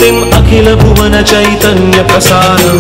జ్యోతిర్జ్యోతిం అఖిల భువన చైతన్య ప్రసారం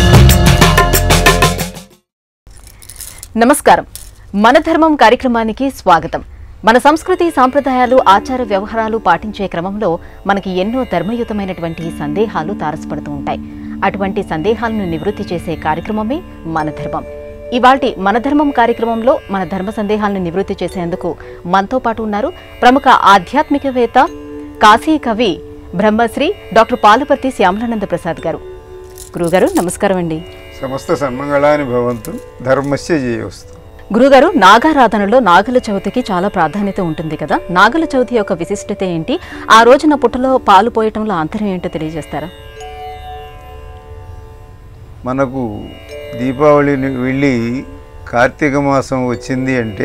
నమస్కారం మన ధర్మం కార్యక్రమానికి స్వాగతం మన సంస్కృతి సాంప్రదాయాలు ఆచార వ్యవహారాలు పాటించే క్రమంలో మనకి ఎన్నో ధర్మయుతమైనటువంటి సందేహాలు తారసపడుతూ ఉంటాయి అటువంటి సందేహాలను నివృత్తి చేసే కార్యక్రమమే మన ధర్మం ఇవాల్టి మన ధర్మం కార్యక్రమంలో మన ధర్మ సందేహాలను నివృత్తి చేసేందుకు మనతో పాటు ఉన్నారు ప్రముఖ ఆధ్యాత్మికవేత్త కాశీ కవి బ్రహ్మశ్రీ డాక్టర్ పాలుపర్తి శ్యామలానంద ప్రసాద్ గారు గురుగారు నమస్కారం అండి సమస్త సన్మంగళాని భవంతు ధర్మస్య జయోస్తు గురుగారు నాగారాధనలో నాగల చవితికి చాలా ప్రాధాన్యత ఉంటుంది కదా నాగల చవితి యొక్క విశిష్టత ఏంటి ఆ రోజున పుట్టలో పాలు పోయటంలో అంతరం ఏంటో తెలియజేస్తారా మనకు దీపావళిని వెళ్ళి కార్తీక మాసం వచ్చింది అంటే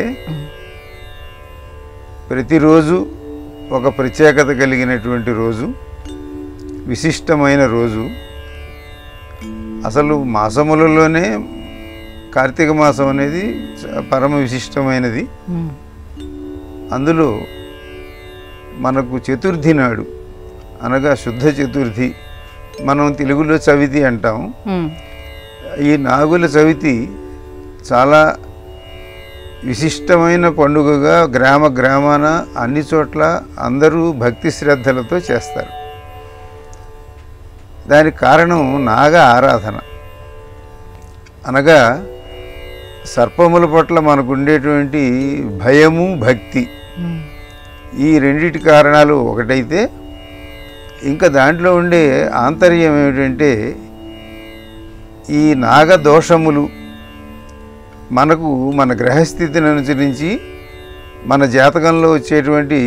ప్రతిరోజు ఒక ప్రత్యేకత కలిగినటువంటి రోజు విశిష్టమైన రోజు అసలు మాసములలోనే కార్తీక మాసం అనేది చ- పరమ విశిష్టమైనది మ్మ్. అందులో మనకు చతుర్థి నాడు అనగా శుద్ధ చతుర్థి మనం తెలుగులో చవితి అంటాం మ్మ్. ఈ నాగుల చవితి చాలా విశిష్టమైన పండుగగా గ్రామ గ్రామాన అన్ని చోట్ల అందరూ భక్తి శ్రద్ధలతో చేస్తారు దానికి కారణం నాగ ఆరాధన అనగా సర్పముల పట్ల మనకు ఉండేటువంటి భయము భక్తి మ్మ్. ఈ రెండిటి కారణాలు ఒకటైతే ఇంకా దాంట్లో ఉండే ఆంతర్యం ఏమిటంటే ఈ నాగదోషములు మనకు మన గ్రహస్థితిని అనుసరించి మన జాతకంలో వచ్చేటువంటి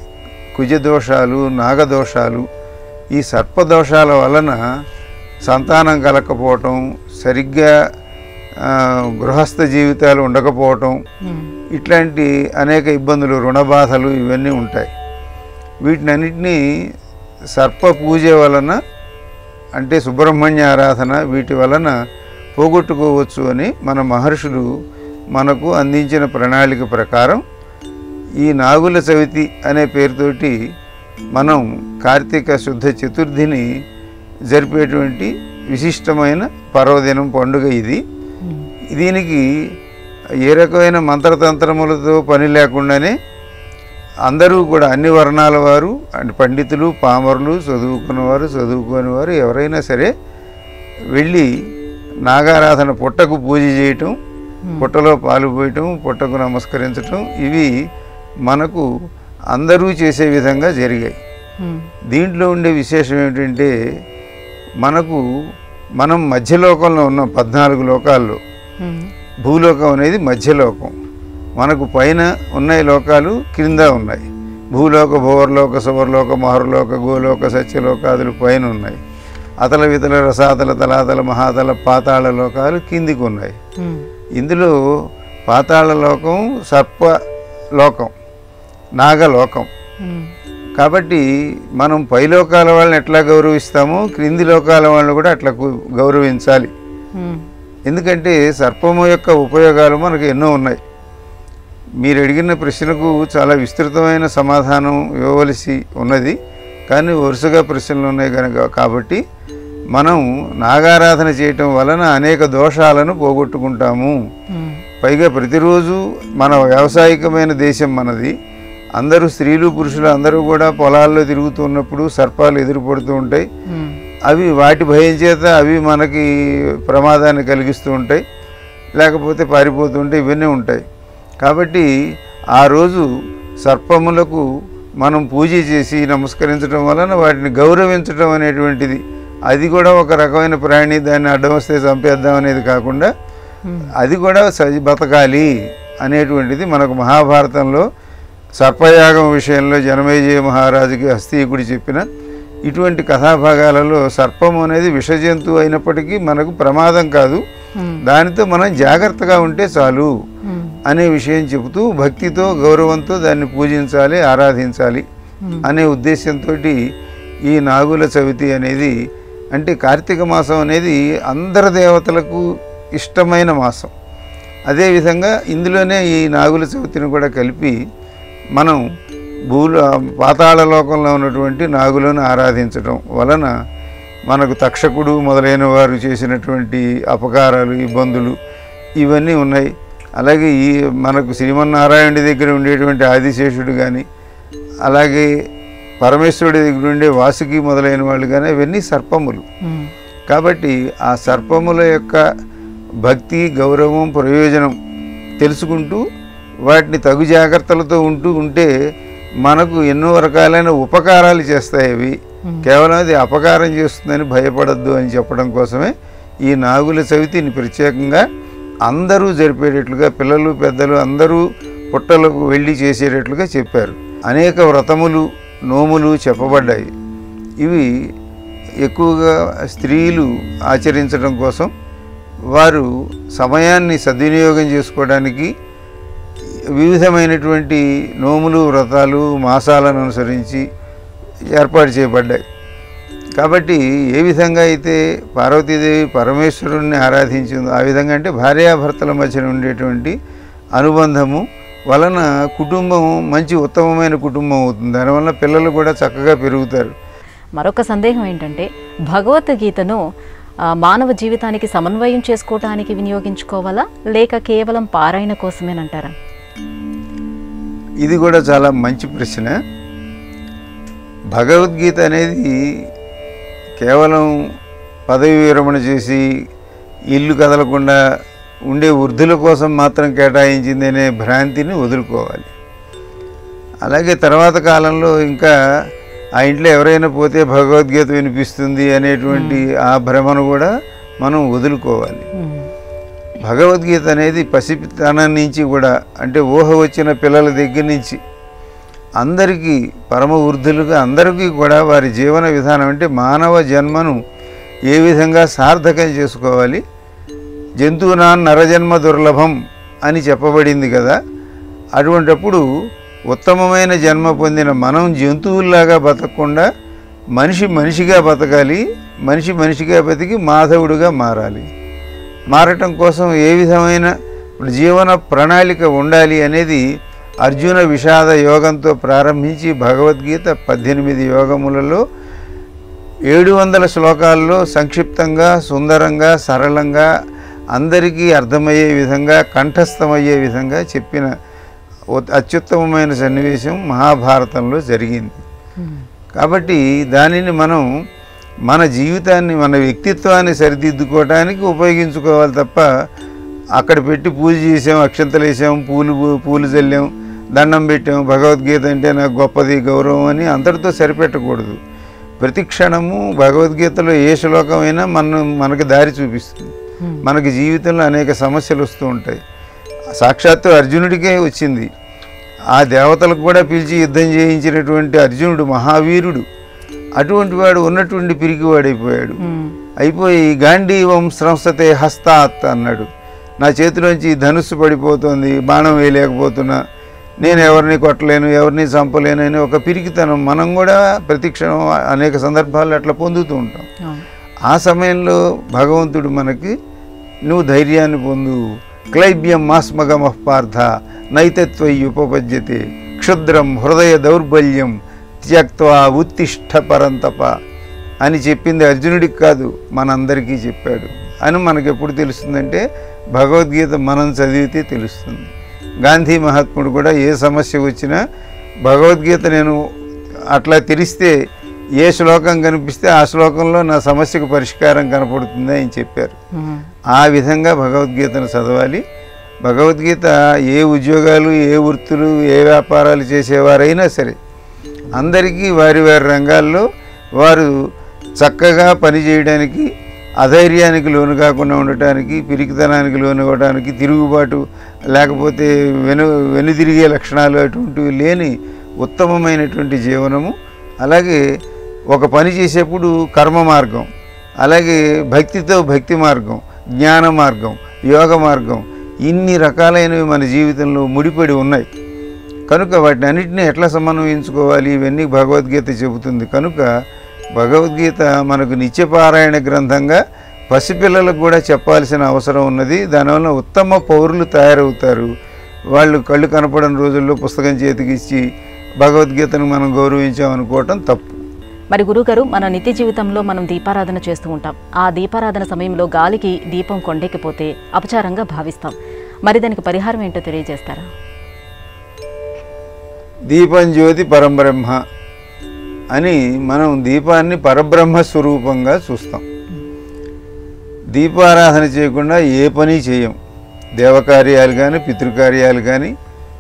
కుజదోషాలు నాగదోషాలు ఈ సర్పదోషాల వలన సంతానం కలకపోవటం సరిగ్గా ఆ, గృహస్థ జీవితాలు ఉండకపోవటం మ్మ్. ఇట్లాంటి అనేక ఇబ్బందులు రుణబాధలు ఇవన్నీ ఉంటాయి వీటినన్నిటినీ సర్ప పూజ వలన అంటే సుబ్రహ్మణ్య ఆరాధన వీటి వలన పోగొట్టుకోవచ్చు అని మన మహర్షులు మనకు అందించిన ప్రణాళిక ప్రకారం ఈ నాగుల చవితి అనే పేరుతోటి మనం కార్తీక శుద్ధ చతుర్థిని జరిపేటువంటి విశిష్టమైన పర్వదినం పండుగ ఇది మ్మ్. దీనికి ఏ రకమైన మంత్రతంత్రములతో పని లేకుండానే అందరూ కూడా అన్ని వర్ణాల వారు అంటే పండితులు పామరులు చదువుకున్నవారు చదువుకోని వారు ఎవరైనా సరే వెళ్ళి నాగారాధన పుట్టకు పూజ చేయటం పుట్టలో పాలు పోయటం పుట్టకు నమస్కరించటం ఇవి మనకు అందరూ చేసే విధంగా జరిగాయి మ్మ్. దీంట్లో ఉండే విశేషం ఏమిటంటే మనకు మనం మధ్యలోకంలో ఉన్నాం పద్నాలుగు లోకాల్లో మ్మ్. భూలోకం అనేది మధ్యలోకం మనకు పైన ఉన్నాయి లోకాలు క్రింద ఉన్నాయి భూలోక భువర్లోక సువర్లోక మహర్లోక గోలోక సత్యలోకాదులు పైన ఉన్నాయి అతల వితల రసాతల తలాతల మహాతల పాతాళ లోకాలు కిందికి ఉన్నాయి మ్మ్. ఇందులో పాతాళ లోకం సర్ప లోకం నాగలోకం మ్మ్. కాబట్టి మనం పై లోకాల వాళ్ళని ఎట్లా గౌరవిస్తామో క్రింది లోకాల వాళ్ళని కూడా అట్లా గు- గౌరవించాలి మ్మ్. ఎందుకంటే సర్పము యొక్క ఉపయోగాలు మనకు ఎన్నో ఉన్నాయి మీరు అడిగిన ప్రశ్నకు చాలా విస్తృతమైన సమాధానం ఇవ్వవలసి ఉన్నది కానీ వరుసగా ప్రశ్నలు ఉన్నాయి కనుక కాబట్టి మనం నాగారాధన చేయటం వలన అనేక దోషాలను పోగొట్టుకుంటాము మ్మ్. పైగా ప్రతిరోజు మన వ్యావసాయికమైన దేశం మనది అందరూ స్త్రీలు పురుషులు అందరూ కూడా పొలాల్లో తిరుగుతున్నప్పుడు సర్పాలు ఎదురుపడుతూ ఉంటాయి మ్మ్. అవి వాటి భయం చేత అవి మనకి ప్రమాదాన్ని కలిగిస్తూ ఉంటాయి లేకపోతే పారిపోతుంటే ఇవన్నీ ఉంటాయి కాబట్టి ఆ రోజు సర్పములకు మనం పూజ చేసి నమస్కరించడం వలన వాటిని గౌరవించడం అనేటువంటిది అది కూడా ఒక రకమైన ప్రాణి దాన్ని అడ్డం వస్తే చంపేద్దాం అనేది కాకుండా అది కూడా సజి బతకాలి అనేటువంటిది మనకు మహాభారతంలో సర్పయాగం విషయంలో జనమేజయ మహారాజుకి హస్తీకుడి చెప్పిన ఇటువంటి కథాభాగాలలో సర్పం అనేది విషజంతువు అయినప్పటికీ మనకు ప్రమాదం కాదు మ్మ్. దానితో మనం జాగ్రత్తగా ఉంటే చాలు మ్మ్. అనే విషయం చెబుతూ భక్తితో గౌరవంతో దాన్ని పూజించాలి ఆరాధించాలి అనే ఉద్దేశంతో ఈ నాగుల చవితి అనేది అంటే కార్తీక మాసం అనేది అందరి దేవతలకు ఇష్టమైన మాసం అదేవిధంగా ఇందులోనే ఈ నాగుల చవితిని కూడా కలిపి మనం భూల పాతాళ లోకంలో ఉన్నటువంటి నాగులను ఆరాధించడం వలన మనకు తక్షకుడు మొదలైన వారు చేసినటువంటి అపకారాలు ఇబ్బందులు ఇవన్నీ ఉన్నాయి అలాగే ఈ మనకు శ్రీమన్నారాయణుడి దగ్గర ఉండేటువంటి ఆదిశేషుడు కానీ అలాగే పరమేశ్వరుడి దగ్గర ఉండే వాసుకి మొదలైన వాళ్ళు కానీ అవన్నీ సర్పములు ఉమ్, కాబట్టి ఆ సర్పముల యొక్క భక్తి గౌరవం ప్రయోజనం తెలుసుకుంటూ వాటిని తగు జాగ్రత్తలతో ఉంటూ ఉంటే మనకు ఎన్నో రకాలైన ఉపకారాలు చేస్తాయి అవి కేవలం అది అపకారం చేస్తుందని భయపడద్దు అని చెప్పడం కోసమే ఈ నాగుల చవితిని ప్రత్యేకంగా అందరూ జరిపేటట్లుగా పిల్లలు పెద్దలు అందరూ పుట్టలకు వెళ్ళి చేసేటట్లుగా చెప్పారు అనేక వ్రతములు నోములు చెప్పబడ్డాయి ఇవి ఎక్కువగా స్త్రీలు ఆచరించడం కోసం వారు సమయాన్ని సద్వినియోగం చేసుకోవడానికి వివిధమైనటువంటి నోములు వ్రతాలు మాసాలను అనుసరించి ఏర్పాటు చేయబడ్డాయి కాబట్టి ఏ విధంగా అయితే పార్వతీదేవి పరమేశ్వరుణ్ణి ఆరాధించిందో ఆ విధంగా అంటే భార్యాభర్తల మధ్యన ఉండేటువంటి అనుబంధము వలన కుటుంబం మంచి ఉత్తమమైన కుటుంబం అవుతుంది దానివల్ల పిల్లలు కూడా చక్కగా పెరుగుతారు మరొక సందేహం ఏంటంటే భగవద్గీతను ఆ, మానవ జీవితానికి సమన్వయం చేసుకోవటానికి వినియోగించుకోవాలా లేక కేవలం పారాయణ కోసమేనంటారా ఇది కూడా చాలా మంచి ప్రశ్న భగవద్గీత అనేది కేవలం పదవి విరమణ చేసి ఇల్లు కదలకుండా ఉండే వృద్ధుల కోసం మాత్రం కేటాయించింది అనే భ్రాంతిని వదులుకోవాలి అలాగే తర్వాత కాలంలో ఇంకా ఆ ఇంట్లో ఎవరైనా పోతే భగవద్గీత వినిపిస్తుంది అనేటువంటి ఆ భ్రమను కూడా మనం వదులుకోవాలి ఉమ్, భగవద్గీత అనేది పసితనం నుంచి కూడా అంటే ఊహ వచ్చిన పిల్లల దగ్గర నుంచి అందరికీ పరమ వృద్ధులుగా అందరికీ కూడా వారి జీవన విధానం అంటే మానవ జన్మను ఏ విధంగా సార్థకం చేసుకోవాలి జంతువునా నరజన్మ దుర్లభం అని చెప్పబడింది కదా అటువంటప్పుడు ఉత్తమమైన జన్మ పొందిన మనం జంతువుల్లాగా బతకకుండా మనిషి మనిషిగా బతకాలి మనిషి మనిషిగా బతికి మాధవుడిగా మారాలి మారటం కోసం ఏ విధమైన జీవన ప్రణాళిక ఉండాలి అనేది అర్జున విషాద యోగంతో ప్రారంభించి భగవద్గీత పద్దెనిమిది యోగములలో ఏడు వందల శ్లోకాల్లో సంక్షిప్తంగా సుందరంగా సరళంగా అందరికీ అర్థమయ్యే విధంగా కంఠస్థమయ్యే విధంగా చెప్పిన ఉత్- అత్యుత్తమమైన సన్నివేశం మహాభారతంలో జరిగింది ఉమ్, కాబట్టి దానిని మనం మన జీవితాన్ని మన వ్యక్తిత్వాన్ని సరిదిద్దుకోవడానికి ఉపయోగించుకోవాలి తప్ప అక్కడ పెట్టి పూజ చేసాం అక్షంతలు వేసాం పూలు పూలు చల్లాం దండం పెట్టాం భగవద్గీత అంటే నాకు గొప్పది గౌరవం అని అంతటితో సరిపెట్టకూడదు ప్రతి క్షణము భగవద్గీతలో ఏ శ్లోకమైనా మన మనకి దారి చూపిస్తుంది ఉమ్, మనకి జీవితంలో అనేక సమస్యలు వస్తూ ఉంటాయి సాక్షాత్తు అర్జునుడికే వచ్చింది ఆ దేవతలకు కూడా పిలిచి యుద్ధం చేయించినటువంటి అర్జునుడు మహావీరుడు అటువంటి వాడు ఉన్నటువంటి పిరికివాడైపోయాడు ఉమ్, అయిపోయి గాంధీవం సంస్థతే హస్తాత్ అన్నాడు నా చేతిలోంచి ధనుస్సు పడిపోతుంది బాణం వేయలేకపోతున్నా నేను ఎవరిని కొట్టలేను ఎవరిని చంపలేను అని ఒక పిరికితనం మనం కూడా ప్రతిక్షణం అనేక సందర్భాల్లో అట్లా పొందుతూ ఉంటాం అవును. ఆ సమయంలో భగవంతుడు మనకి నువ్వు ధైర్యాన్ని పొందు క్లైబ్యం మాస్మగమ పార్థ నైతత్వై ఉపపద్యతే క్షుద్రం హృదయ దౌర్బల్యం త్యక్త్వా ఉత్తిష్ట పరంతప అని చెప్పింది అర్జునుడికి కాదు మనందరికీ చెప్పాడు అని మనకు ఎప్పుడు తెలుస్తుందంటే భగవద్గీత మనం చదివితే తెలుస్తుంది గాంధీ మహాత్ముడు కూడా ఏ సమస్య వచ్చినా భగవద్గీత నేను అట్లా తెరిస్తే ఏ శ్లోకం కనిపిస్తే ఆ శ్లోకంలో నా సమస్యకు పరిష్కారం కనపడుతుంది అని చెప్పారు ఉమ్, ఆ విధంగా భగవద్గీతను చదవాలి భగవద్గీత ఏ ఉద్యోగాలు ఏ వృత్తులు ఏ వ్యాపారాలు చేసేవారైనా సరే అందరికీ వారి వారి రంగాల్లో వారు చక్కగా పనిచేయడానికి అధైర్యానికి లోను కాకుండా ఉండటానికి పిరికితనానికి లోను అవ్వడానికి తిరుగుబాటు లేకపోతే వెను వెనుదిరిగే లక్షణాలు అటువంటివి లేని ఉత్తమమైనటువంటి జీవనము అలాగే ఒక పని చేసేప్పుడు కర్మ మార్గం అలాగే భక్తితో భక్తి మార్గం జ్ఞాన మార్గం యోగ మార్గం ఇన్ని రకాలైనవి మన జీవితంలో ముడిపడి ఉన్నాయి కనుక వాటిని అన్నింటినీ ఎట్లా సమన్వయించుకోవాలి ఇవన్నీ భగవద్గీత చెబుతుంది కనుక భగవద్గీత మనకు నిత్యపారాయణ గ్రంథంగా పసిపిల్లలకు కూడా చెప్పాల్సిన అవసరం ఉన్నది దానివల్ల ఉత్తమ పౌరులు తయారవుతారు వాళ్ళు కళ్ళు కనపడని రోజుల్లో పుస్తకం చేతికిచ్చి భగవద్గీతను మనం గౌరవించామనుకోవటం తప్పు మరి గురుగారు మన నిత్య జీవితంలో మనం దీపారాధన చేస్తూ ఉంటాం ఆ దీపారాధన సమయంలో గాలికి దీపం కొండెక్కిపోతే అపచారంగా భావిస్తాం మరి దానికి పరిహారం ఏంటో తెలియజేస్తారా దీపం జ్యోతి పరబ్రహ్మ అని మనం దీపాన్ని పరబ్రహ్మ స్వరూపంగా చూస్తాం దీపారాధన చేయకుండా ఏ పని చేయం దేవకార్యాలు కానీ పితృకార్యాలు కానీ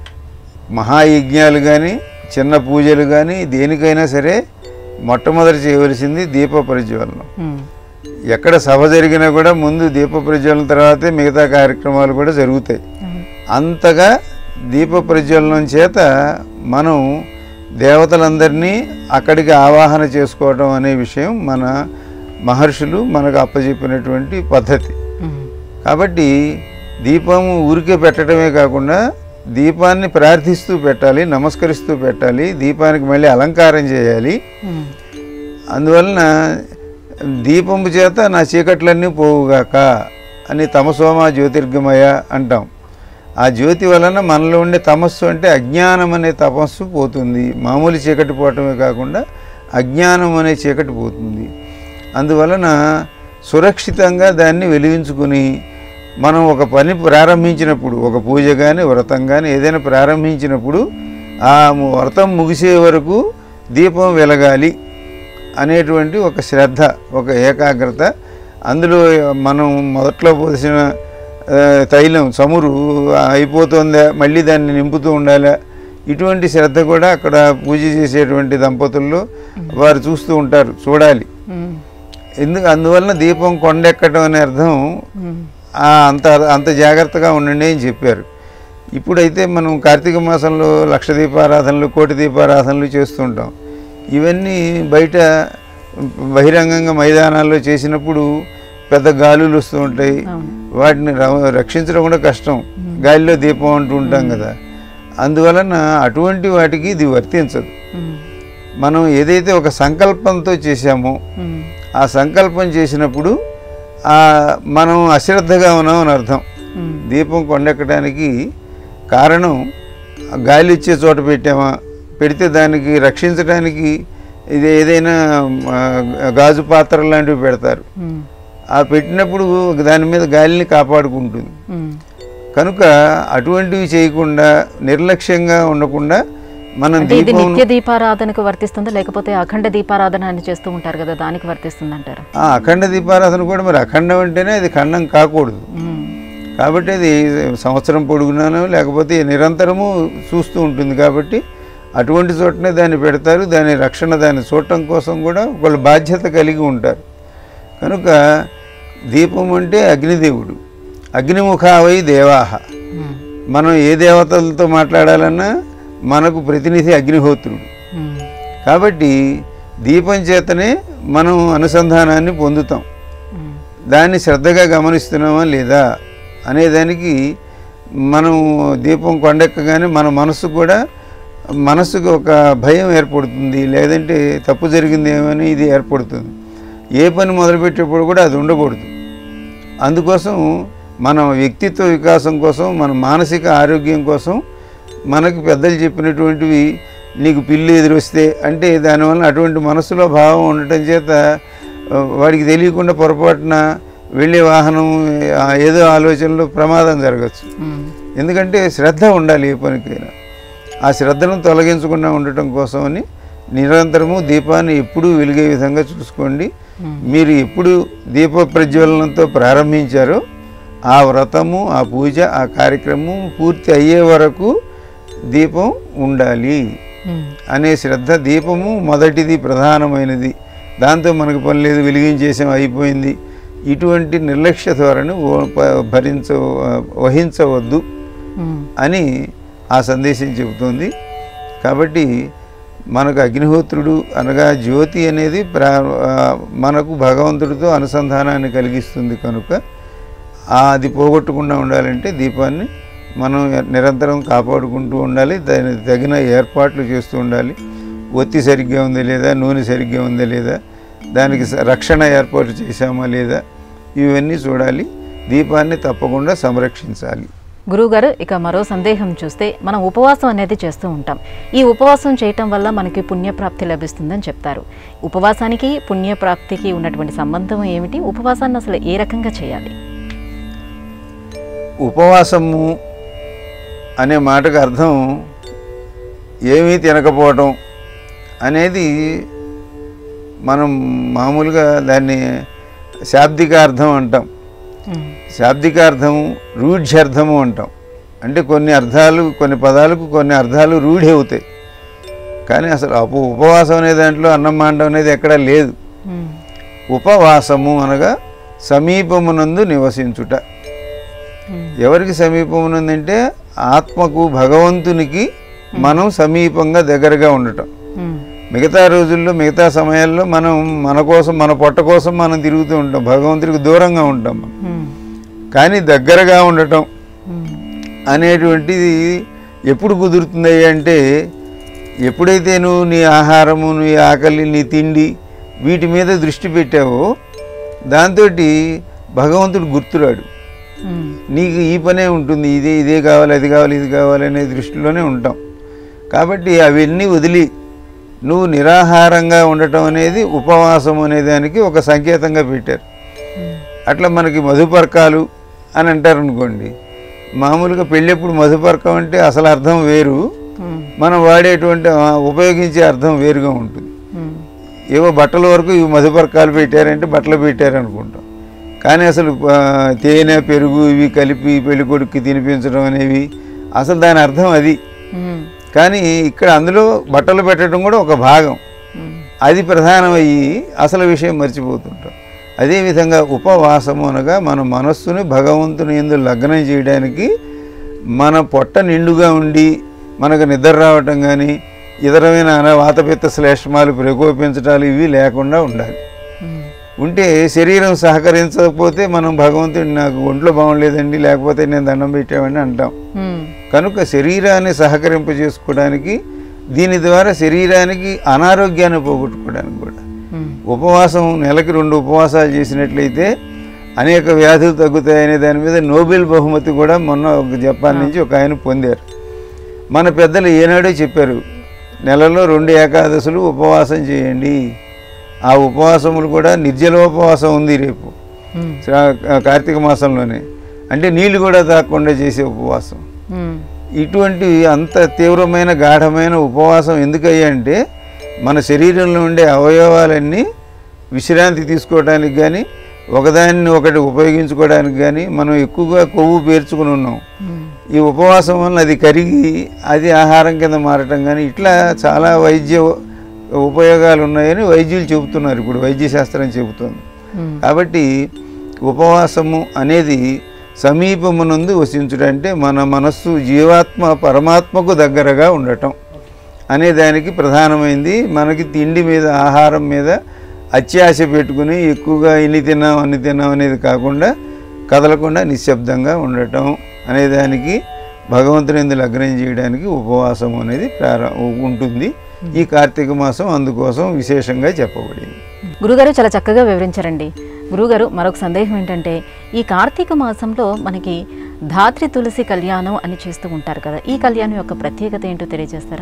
మహాయజ్ఞాలు కానీ చిన్న పూజలు కానీ దేనికైనా సరే మొట్టమొదటి చేయవలసింది దీప ప్రజ్వలనం ఉమ్, ఎక్కడ సభ జరిగినా కూడా ముందు దీప ప్రజ్వలన తర్వాతే మిగతా కార్యక్రమాలు కూడా జరుగుతాయి అవును. అంతగా దీప ప్రజ్వలనం చేత మనం దేవతలందరినీ అక్కడికి ఆవాహన చేసుకోవడం అనే విషయం మన మహర్షులు మనకు అప్పచెప్పినటువంటి పద్ధతి ఉమ్, కాబట్టి దీపం ఊరికే పెట్టడమే కాకుండా దీపాన్ని ప్రార్థిస్తూ పెట్టాలి నమస్కరిస్తూ పెట్టాలి దీపానికి మళ్ళీ అలంకారం చేయాలి ఉమ్, అందువలన దీపము చేత నా చీకట్లన్నీ పోవుగాక అని తమసోమ జ్యోతిర్గమయ అంటాం ఆ జ్యోతి వలన మనలో ఉండే తమస్సు అంటే అజ్ఞానం అనే తపస్సు పోతుంది మామూలు చీకటి పోవటమే కాకుండా అజ్ఞానం అనే చీకటి పోతుంది అందువలన సురక్షితంగా దాన్ని వెలిగించుకుని మనం ఒక పని ప్రారంభించినప్పుడు ఒక పూజ కానీ వ్రతం కానీ ఏదైనా ప్రారంభించినప్పుడు ఆ వ్రతం ముగిసే వరకు దీపం వెలగాలి అనేటువంటి ఒక శ్రద్ధ ఒక ఏకాగ్రత అందులో మనం మొదట్లో పోసిన ఆ, తైలం చమురు అయిపోతుందా మళ్ళీ దాన్ని నింపుతూ ఉండాలా ఇటువంటి శ్రద్ధ కూడా అక్కడ పూజ చేసేటువంటి దంపతుల్లో వారు చూస్తూ ఉంటారు చూడాలి ఉమ్, ఎందుకు అందువలన దీపం కొండెక్కడం అనే అర్థం ఉమ్, ఆ, అంత అంత జాగ్రత్తగా ఉండండి అని చెప్పారు ఇప్పుడైతే మనం కార్తీక మాసంలో లక్ష దీపారాధనలు కోటి దీపారాధనలు చేస్తుంటాం ఇవన్నీ బయట బహిరంగంగా మైదానాల్లో చేసినప్పుడు పెద్ద గాలులు వస్తూ ఉంటాయి అవును. వాటిని ర- రక్షించడం కూడా కష్టం గాలిలో దీపం అంటూ ఉంటాం కదా అందువలన అటువంటి వాటికి ఇది వర్తించదు ఉమ్, మనం ఏదైతే ఒక సంకల్పంతో చేశామో ఉమ్, ఆ సంకల్పం చేసినప్పుడు ఆ మనం అశ్రద్ధగా ఉన్నాం అని అర్థం ఉమ్, దీపం కొండెక్కడానికి కారణం ఆ గాలి ఇచ్చే చోట పెట్టామా పెడితే దానికి రక్షించడానికి ఇది ఏదైనా ఆ, గాజు పాత్ర లాంటివి పెడతారు ఉమ్, ఆ పెట్టినప్పుడు దాని మీద గాలిని కాపాడుకుంటుంది ఉమ్, కనుక అటువంటివి చేయకుండా నిర్లక్ష్యంగా ఉండకుండా మనం అంటే ఇది దీపం నిత్య దీపారాధనకు వర్తిస్తుందా లేకపోతే అఖండ దీపారాధన అని చేస్తూ ఉంటారు కదా దానికి వర్తిస్తుంది అంటారు ఆ అఖండ దీపారాధన కూడా మరి అఖండం అంటేనే అది ఖండం కాకూడదు కాబట్టి అది సంవత్సరం పొడుగునాను లేకపోతే నిరంతరము చూస్తూ ఉంటుంది కాబట్టి అటువంటి చోటనే దాన్ని పెడతారు దాని రక్షణ దాన్ని చూడటం కోసం కూడా ఒకళ్ళు బాధ్యత కలిగి ఉంటారు కనుక దీపం అంటే అగ్నిదేవుడు అగ్నిముఖావై దేవాహ మనం ఏ దేవతలతో మాట్లాడాలన్నా మనకు ప్రతినిధి అగ్నిహోత్రుడు కాబట్టి దీపం చేతనే మనం అనుసంధానాన్ని పొందుతాం దాన్ని శ్రద్ధగా గమనిస్తున్నామా లేదా అనేదానికి మనం దీపం కొండెక్కగానే మన మనసు కూడా మనసుకు ఒక భయం ఏర్పడుతుంది లేదంటే తప్పు జరిగిందేమని ఇది ఏర్పడుతుంది ఏ పని మొదలుపెట్టేప్పుడు కూడా అది ఉండకూడదు అందుకోసం మన వ్యక్తిత్వ వికాసం కోసం మన మానసిక ఆరోగ్యం కోసం మనకు పెద్దలు చెప్పినటువంటివి నీకు పిల్లి ఎదురొస్తే అంటే దానివల్ల అటువంటి మనసులో భావం ఉండటం చేత ఆ, వాడికి తెలియకుండా పొరపాటున వెళ్ళే వాహనం ఆ, ఏదో ఆలోచనలో ప్రమాదం జరగచ్చు ఎందుకంటే శ్రద్ధ ఉండాలి ఏ పనికైనా ఆ శ్రద్ధను తొలగించకుండా ఉండటం కోసమని నిరంతరము దీపాన్ని ఎప్పుడూ వెలిగే విధంగా చూసుకోండి మీరు ఎప్పుడు దీప ప్రజ్వలనంతో ప్రారంభించారో ఆ వ్రతము ఆ పూజ ఆ కార్యక్రమం పూర్తి అయ్యే వరకు దీపం ఉండాలి అనే శ్రద్ధ దీపము మొదటిది ప్రధానమైనది దాంతో మనకు పని లేదు వెలిగించేసాం అయిపోయింది ఇటువంటి నిర్లక్ష్య ధోరణి ఓ- ప- భరించ వహించవద్దు అని ఆ సందేశం చెబుతోంది కాబట్టి మనకు అగ్నిహోత్రుడు అనగా జ్యోతి అనేది ప్రా ఆ, మనకు భగవంతుడితో అనుసంధానాన్ని కలిగిస్తుంది కనుక ఆ అది పోగొట్టకుండా ఉండాలంటే దీపాన్ని మనం నిరంతరం కాపాడుకుంటూ ఉండాలి దానికి తగిన ఏర్పాట్లు చేస్తూ ఉండాలి ఒత్తి సరిగ్గా ఉందా లేదా నూనె సరిగ్గా ఉందా లేదా దానికి స- రక్షణ ఏర్పాటు చేశామా లేదా ఇవన్నీ చూడాలి దీపాన్ని తప్పకుండా సంరక్షించాలి గురువుగారు ఇక మరో సందేహం చూస్తే మనం ఉపవాసం అనేది చేస్తూ ఉంటాం ఈ ఉపవాసం చేయటం వల్ల మనకి పుణ్యప్రాప్తి లభిస్తుందని చెప్తారు ఉపవాసానికి పుణ్యప్రాప్తికి ఉన్నటువంటి సంబంధం ఏమిటి ఉపవాసాన్ని అసలు ఏ రకంగా చేయాలి ఉపవాసము అనే మాటకు అర్థం ఏమీ తినకపోవటం అనేది మనం మామూలుగా దాన్ని శాబ్దికార్థం అంటాం శాబ్దికార్థము రూఢ్యర్థము అంటాం అంటే కొన్ని అర్థాలు కొన్ని పదాలకు కొన్ని అర్థాలు రూఢి అవుతాయి కానీ అసలు అపు ఉపవాసం అనే దాంట్లో అన్నం మాండం అనేది ఎక్కడా లేదు ఉమ్, ఉపవాసము అనగా సమీపమునందు నివసించుట ఉమ్, ఎవరికి సమీపమునందంటే ఆత్మకు భగవంతునికి మనం సమీపంగా దగ్గరగా ఉండటం ఉమ్, మిగతా రోజుల్లో మిగతా సమయాల్లో మనం మన కోసం మన పొట్ట కోసం మనం తిరుగుతూ ఉంటాం భగవంతుడికి దూరంగా ఉంటాం మనం ఉమ్, కానీ దగ్గరగా ఉండటం ఉమ్, అనేటువంటిది ఎప్పుడు కుదురుతుంది అంటే ఎప్పుడైతే నువ్వు నీ ఆహారము నీ ఆకలి నీ తిండి వీటి మీద దృష్టి పెట్టావో దాంతో భగవంతుడు గుర్తురాడు ఉమ్, నీకు ఈ పనే ఉంటుంది ఇదే ఇదే కావాలి అది కావాలి ఇది కావాలి అనే దృష్టిలోనే ఉంటాం కాబట్టి అవన్నీ వదిలి నువ్వు నిరాహారంగా ఉండటం అనేది ఉపవాసం అనే దానికి ఒక సంకేతంగా పెట్టారు ఉమ్, అట్లా మనకి మధుపర్కాలు అని అంటారు అనుకోండి మామూలుగా పెళ్ళెప్పుడు మధుపర్కం అంటే అసలు అర్థం వేరు ఉమ్, మనం వాడేటువంటి ఆ, ఉపయోగించే అర్థం వేరుగా ఉంటుంది ఉమ్, ఏవో బట్టల వరకు ఇవి మధుపర్కాలు పెట్టారంటే బట్టలు పెట్టారు అనుకుంటాం కానీ అసలు ఆ, తేనె పెరుగు ఇవి కలిపి పెళ్లి కొడుక్కి తినిపించడం అనేవి అసలు దాని అర్థం అది ఉమ్, కానీ ఇక్కడ అందులో బట్టలు పెట్టడం కూడా ఒక భాగం ఉమ్, అది ప్రధానమయ్యి అసలు విషయం మర్చిపోతుంటాం అదేవిధంగా ఉపవాసము అనగా మన మనస్సుని భగవంతుని ఎందు లగ్నం చేయడానికి మన పొట్ట నిండుగా ఉండి మనకు నిద్ర రావటం కానీ ఇతరమైన అన- వాతపిత్త శ్లేష్మాలు ప్రకోపించటాలు ఇవి లేకుండా ఉండాలి ఉమ్, ఉంటే శరీరం సహకరించకపోతే మనం భగవంతుడిని నాకు ఒంట్లో బాగుండలేదండి లేకపోతే నేను దండం పెట్టామని అంటాం ఉమ్, కనుక శరీరాన్ని సహకరింపజేసుకోవడానికి దీని ద్వారా శరీరానికి అనారోగ్యాన్ని పోగొట్టుకోవడానికి కూడా ఉమ్, ఉపవాసం నెలకి రెండు ఉపవాసాలు చేసినట్లయితే అనేక వ్యాధులు తగ్గుతాయనే దాని మీద నోబెల్ బహుమతి కూడా మొన్న ఒక జపాన్ నుంచి ఒక ఆయన పొందారు మన పెద్దలు ఏనాడో చెప్పారు నెలలో రెండు ఏకాదశులు ఉపవాసం చేయండి ఆ ఉపవాసములు కూడా నిర్జలోపవాసం ఉంది రేపు ఉమ్, శ్రా- కార్తీక మాసంలోనే అంటే నీళ్లు కూడా తాగకుండా చేసే ఉపవాసం ఉమ్, ఇటువంటి అంత తీవ్రమైన గాఢమైన ఉపవాసం ఎందుకయ్యా అంటే మన శరీరంలో ఉండే అవయవాలన్నీ విశ్రాంతి తీసుకోవడానికి కానీ ఒకదాన్ని ఒకటి ఉపయోగించుకోవడానికి కానీ మనం ఎక్కువగా కొవ్వు పేర్చుకుని ఉన్నాం ఉమ్, ఈ ఉపవాసం వల్ల అది కరిగి అది ఆహారం కింద మారటం కానీ ఇట్లా చాలా వైద్య ఉపయోగాలు ఉన్నాయని వైద్యులు చెబుతున్నారు ఇప్పుడు వైద్యశాస్త్రం చెబుతుంది ఉమ్, కాబట్టి ఉపవాసము అనేది సమీపమునందు వసించుట అంటే మన మనస్సు జీవాత్మ పరమాత్మకు దగ్గరగా ఉండటం అనే దానికి ప్రధానమైంది మనకి తిండి మీద ఆహారం మీద అత్యాశ పెట్టుకుని ఎక్కువగా ఇన్ని తిన్నాం అన్ని తిన్నాం అనేది కాకుండా కదలకుండా నిశ్శబ్దంగా ఉండటం అనే దానికి భగవంతుని ఎందు లగ్నం చేయడానికి ఉపవాసం అనేది ప్రార ఉంటుంది ఈ కార్తీక మాసం అందుకోసం విశేషంగా చెప్పబడింది గురుగారు చాలా చక్కగా వివరించారండి గురుగారు మరొక సందేహం ఏంటంటే ఈ కార్తీక మాసంలో మనకి ధాత్రి తులసి కళ్యాణం అని చేస్తూ ఉంటారు కదా ఈ కళ్యాణం యొక్క ప్రత్యేకత ఏంటో తెలియజేస్తారా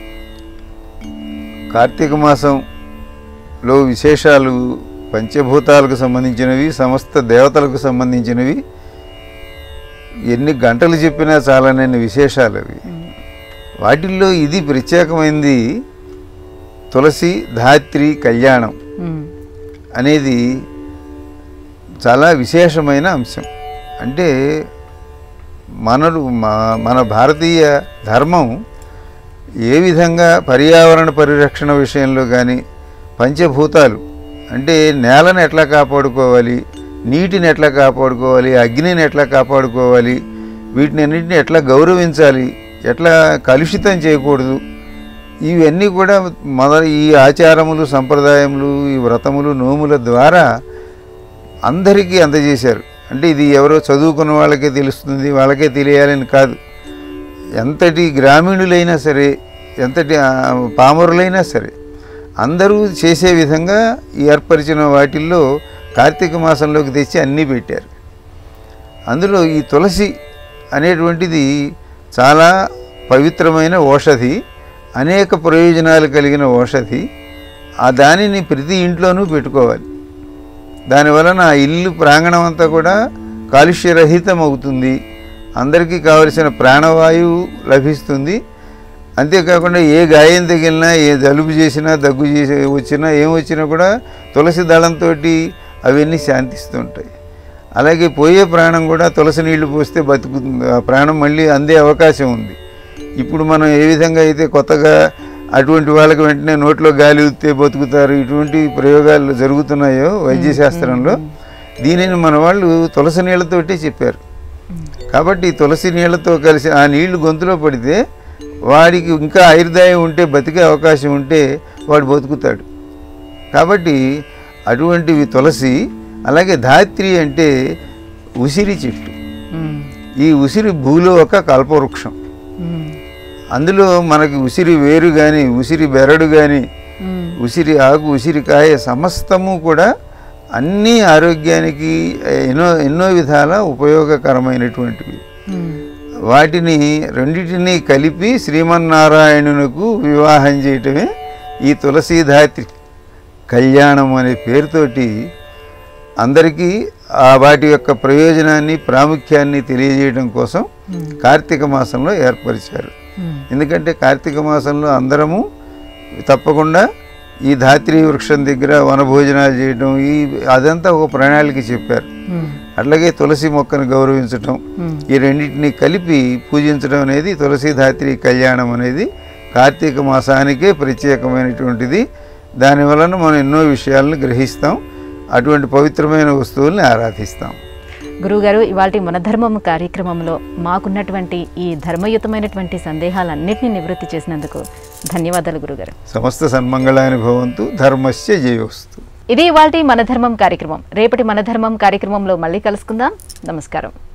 కార్తీక మాసంలో విశేషాలు పంచభూతాలకు సంబంధించినవి సమస్త దేవతలకు సంబంధించినవి ఎన్ని గంటలు చెప్పినా చాలనని విశేషాలు అవి వాటిల్లో ఇది ప్రత్యేకమైనది తులసి ధాత్రి కళ్యాణం ఉమ్, అనేది చాలా విశేషమైన అంశం అంటే మనలు మా- మన భారతీయ ధర్మం ఏ విధంగా పర్యావరణ పరిరక్షణ విషయంలో కానీ పంచభూతాలు అంటే నేలను ఎట్లా కాపాడుకోవాలి నీటిని ఎట్లా కాపాడుకోవాలి అగ్నిని ఎట్లా కాపాడుకోవాలి వీటిని అన్నింటిని ఎట్లా గౌరవించాలి ఎట్లా కలుషితం చేయకూడదు ఇవన్నీ కూడా మొదల ఈ ఆచారములు సంప్రదాయములు ఈ వ్రతములు నోముల ద్వారా అందరికీ అందజేశారు అంటే ఇది ఎవరో చదువుకున్న వాళ్ళకే తెలుస్తుంది వాళ్ళకే తెలియాలని కాదు ఎంతటి గ్రామీణులైనా సరే ఎంతటి ఆ, పామరులైనా సరే అందరూ చేసే విధంగా ఏర్పరిచిన వాటిల్లో కార్తీక మాసంలోకి తెచ్చి అన్నీ పెట్టారు అందులో ఈ తులసి అనేటువంటిది చాలా పవిత్రమైన ఔషధి అనేక ప్రయోజనాలు కలిగిన ఔషధి ఆ దానిని ప్రతి ఇంట్లోనూ పెట్టుకోవాలి దానివలన ఆ ఇల్లు ప్రాంగణం అంతా కూడా కాలుష్యరహితం అవుతుంది అందరికీ కావలసిన ప్రాణవాయువు లభిస్తుంది అంతేకాకుండా ఏ గాయం తగిలినా ఏ జలుబు చేసినా దగ్గు చేసి వచ్చినా ఏం వచ్చినా కూడా తులసి దళంతో అవన్నీ శాంతిస్తుంటాయి అలాగే పోయే ప్రాణం కూడా తులసి నీళ్లు పోస్తే బతుకుతుంది ఆ ప్రాణం మళ్ళీ అందే అవకాశం ఉంది ఇప్పుడు మనం ఏ విధంగా అయితే కొత్తగా అటువంటి వాళ్ళకి వెంటనే నోట్లో గాలి ఊస్తే బతుకుతారు ఇటువంటి ప్రయోగాలు జరుగుతున్నాయో వైద్యశాస్త్రంలో దీనిని మన వాళ్ళు తులసి నీళ్ళతోటే చెప్పారు కాబట్టి తులసి నీళ్ళతో కలిసి ఆ నీళ్లు గొంతులో పడితే వాడికి ఇంకా ఆయుర్దాయం ఉంటే బతికే అవకాశం ఉంటే వాడు బతుకుతాడు కాబట్టి అటువంటివి తులసి అలాగే ధాత్రి అంటే ఉసిరి చెట్టు ఉమ్, ఈ ఉసిరి భూలో ఒక కల్పవృక్షం ఉమ్, అందులో మనకి ఉసిరి వేరు కానీ ఉసిరి బెరడు కానీ ఉమ్, ఉసిరి ఆకు ఉసిరికాయ సమస్తము కూడా అన్ని ఆరోగ్యానికి ఎన్నో ఎన్నో విధాల ఉపయోగకరమైనటువంటివి ఉమ్, వాటిని రెండింటినీ కలిపి శ్రీమన్నారాయణునకు వివాహం చేయటమే ఈ తులసీధాత్రి కళ్యాణం అనే పేరుతోటి అందరికీ ఆ వాటి యొక్క ప్రయోజనాన్ని ప్రాముఖ్యాన్ని తెలియజేయడం కోసం కార్తీక మాసంలో ఏర్పరిచారు ఉమ్, ఎందుకంటే కార్తీక మాసంలో అందరము తప్పకుండా ఈ ధాత్రి వృక్షం దగ్గర వనభోజనాలు చేయడం ఈ అదంతా ఒక ప్రణాళిక చెప్పారు ఉమ్, అట్లాగే తులసి మొక్కను గౌరవించటం ఉమ్. ఈ రెండింటిని కలిపి పూజించడం అనేది తులసి ధాత్రి కళ్యాణం అనేది కార్తీక మాసానికే ప్రత్యేకమైనటువంటిది దాని వలన మనం ఎన్నో విషయాలను గ్రహిస్తాం అటువంటి పవిత్రమైన వస్తువుల్ని ఆరాధిస్తాం గురువుగారు ఇవాళ మనధర్మం కార్యక్రమంలో మాకున్నటువంటి ఈ ధర్మయుతమైనటువంటి సందేహాలన్నింటినీ నివృత్తి చేసినందుకు ధన్యవాదాలు గురుగారు సమస్త సన్మంగళాని భవంతు ధర్మస్య జయోస్తు ఇది ఇవాళ మన ధర్మం కార్యక్రమం రేపటి మన ధర్మం కార్యక్రమంలో మళ్ళీ కలుసుకుందాం నమస్కారం